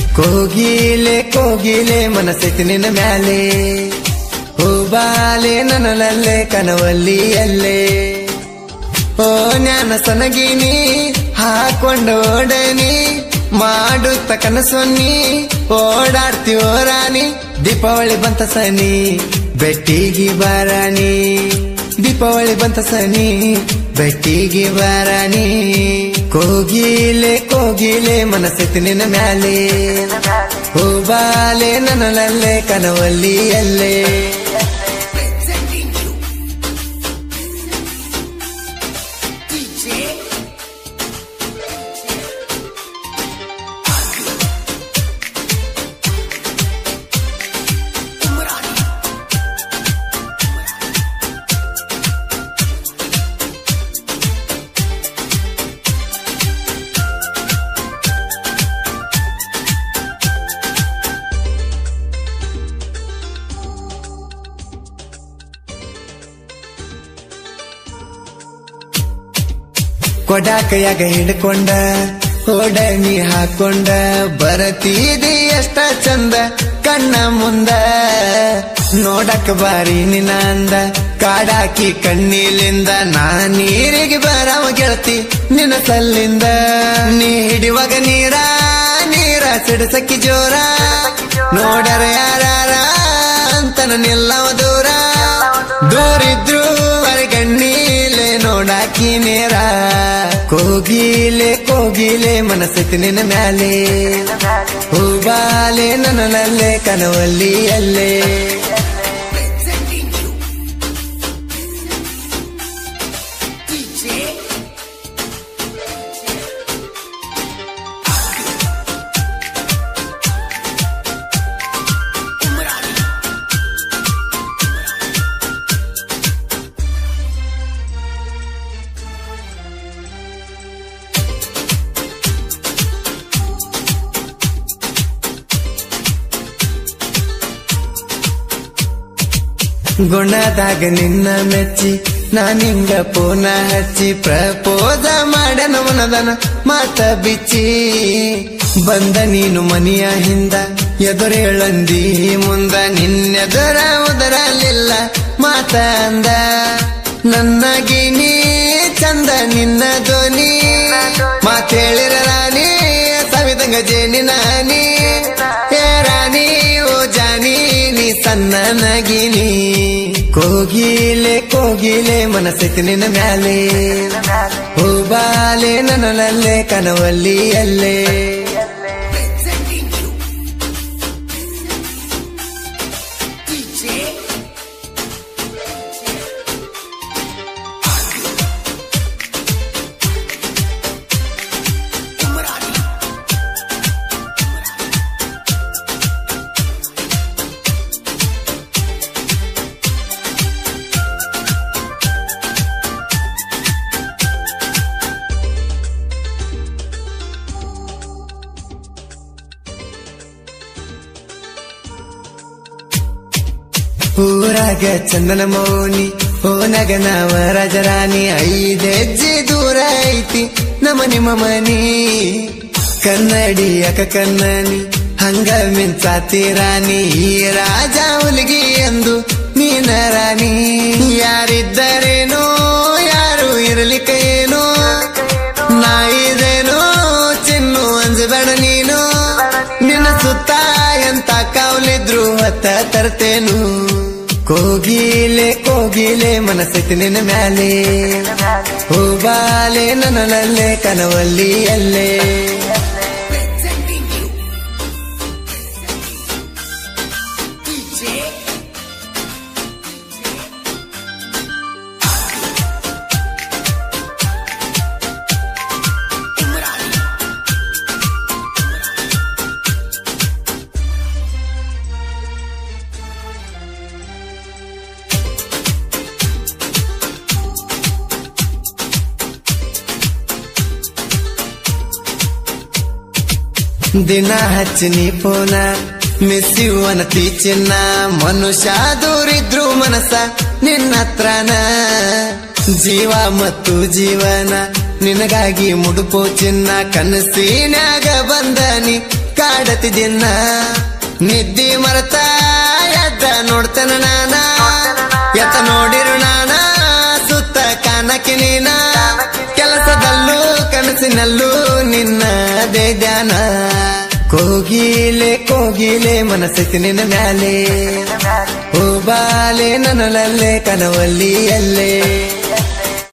ಕೋಗಿಲೆ ಕೋಗಿಲೆ ಮನಸ್ಸೈತಿ ನಿನ್ನ ಮ್ಯಾಲೆ ಹೂಬಾಲೆ ನನಲಲ್ಲೇ ಕನವಲ್ಲಿಯಲ್ಲೇ ಓ ಜ್ಞಾನ ಸನಗಿನಿ ಹಾಕೊಂಡು ಓಡನಿ ಮಾಡುತ್ತ ಕನಸೊನ್ನಿ ಓಡಾಡ್ತೀವೋ ರಾಣಿ ದೀಪಾವಳಿ ಬಂತ ಸನಿ ಬೆಟ್ಟಿಗೆ ಬಾರಾಣಿ ದೀಪಾವಳಿ ಬಂತ ಸನಿ ಬೆಟ್ಟಿಗೆ ಬಾರಾಣಿ ಕೋಗಿಲೆ ಕೋಗಿಲೆ ಮನಸ್ಸೈತಿ ನಿನ್ನ ಮ್ಯಾಲೆ ಹೂಬಾಲೆ ನನಲಲ್ಲೇ ಕನವಲ್ಲಿಯಲ್ಲೇ ಕೊಡ ಕೈಯಾಗ ಹಿಡ್ಕೊಂಡ ಓಡಣಿ ಹಾಕೊಂಡ ಬರತೀದಿ ಎಷ್ಟ ಚಂದ ಕಣ್ಣ ಮುಂದ ನೋಡಕ್ ಬಾರಿ ನಿನ್ನ ಅಂದ ಕಾಡಾಕಿ ಕಣ್ಣಿಲಿಂದ ನಾ ನೀರಿಗೆ ಬರವ ಗೆಳತಿ ನಿನ್ನ ಸಲ್ಲಿಂದ ನೀ ಹಿಡಿವಾಗ ನೀರ ನೀರ ಸಿಡಸಕ್ಕಿ ಜೋರ ನೋಡರ ಯಾರ ಅಂತನ ನಿಲ್ಲವ ದೂರ ದೂರಿದ್ರು ಗಣ್ಣೀಲೆ ನೋಡಾಕಿ ನೇರ ಕೋಗಿಲೆ ಕೋಗಿಲೆ ಮನಸ್ಸೈತಿ ನಿನ್ನ ಮ್ಯಾಲೆ ಹೂಬಾಲೆ ನನಲಲ್ಲೇ ಕನವಲ್ಲಿಯಲ್ಲೇ ಗುಣದಾಗ ನಿನ್ನ ಮೆಚ್ಚಿ ನಾನಿಂಗ ಪೂನ ಹಚ್ಚಿ ಪ್ರಪೋಸ ಮಾಡನ ಮನದನ ಮಾತ ಬಿಚ್ಚಿ ಬಂದ ನೀನು ಮನಿಯ ಹಿಂದ ಎದುರೇಳಂದಿ ಮುಂದ ನಿನ್ನೆದರ ಉದರಲಿಲ್ಲ ಮಾತ ಅಂದ ನನ್ನ ಗಿನಿ ಚಂದ ನಿನ್ನ ಧ್ವನಿ ಮಾತೇಳಿರ ರಾಣಿ ಸವಿದಂಗ ಜೇನಿನ ನೀ ಏ ರಾಣಿ ಓ ಜಾನಿ ನೀ ಸಣ್ಣ ನಗಿನಿ ಕೋಗಿಲೆ ಕೋಗಿಲೆ ಮನಸ್ಸೈತಿ ನಿನ್ನ ಮ್ಯಾಲೆ ಹೂಬಾಲೆ ನನಲಲ್ಲೇ ಕನವಲ್ಲಿಯಲ್ಲೇ ಊರಾಗ ಚಂದನ ಮೌನಿ ಓನಗ ನಾವ ರಾಜರಾಣಿ ಐದೆಜ್ಜೆ ದೂರ ಐತಿ ನಮ್ಮ ನಿಮ್ಮ ಮನಿ ಕನ್ನಡಿ ಅಕ ಕನ್ನನಿ ಹಂಗ ಮಿಂಚಾತಿ ರಾಣಿ ಈ ರಾಜ ಹುಲಿಗಿ ಎಂದು ನೀನ ರಾಣಿ ಯಾರಿದ್ದರೇನೋ ಯಾರು ಇರಲಿಕ್ಕೇನೋ ನಾ ಇದೇನೋ ಚಿನ್ನು ಅಂಜಬೇಡ ನೀನು ನಿನ್ನ ಸುತ್ತ ಎಂತ ಕಾವಲಿದ್ರು ಹೊತ್ತ ತರ್ತೇನು ಕೋಗಿಲೆ ಕೋಗಿಲೆ ಮನಸ್ಸೈತಿ ನಿನ್ನ ಮ್ಯಾಲೆ ಹೂಬಾಲೆ ನನಲಲ್ಲೇ ಕನವಲ್ಲಿಯಲ್ಲೇ ದಿನ ಹಚ್ಚಿನಿ ಫೋನ ಮಿಸ್ ಯು ಅನತಿ ಚಿನ್ನ ಮನುಷ್ಯ ದೂರಿದ್ರು ಮನಸ್ಸ ನಿನ್ನ ಹತ್ರನ ಜೀವ ಮತ್ತು ಜೀವನ ನಿನಗಾಗಿ ಮುಡುಪು ಚಿನ್ನ ಕನಸಿನ್ಯಾಗ ಬಂದನಿ ಕಾಡ ಪ್ರತಿದಿನ ನಿದ್ದಿ ಮರತ ಎದ್ದ ನೋಡ್ತೇನ ನಾನ ಎತ್ತ ನೋಡಿರು ನಾನ ಸುತ್ತ ಕಾಣಕ್ಕೆ ನೀನ ಕೆಲಸದಲ್ಲೂ ಕನಸಿನಲ್ಲೂ ನಿನ್ನದೇ ಧ್ಯಾನ ಕೋಗಿಲೆ ಕೋಗಿಲೆ ಮನಸ್ಸೈತಿ ನಿನ್ನ ಮ್ಯಾಲೆ ಹೂಬಾಲೆ ನನ್ನಲಲ್ಲೇ ಕನವಲ್ಲಿಯಲ್ಲೇ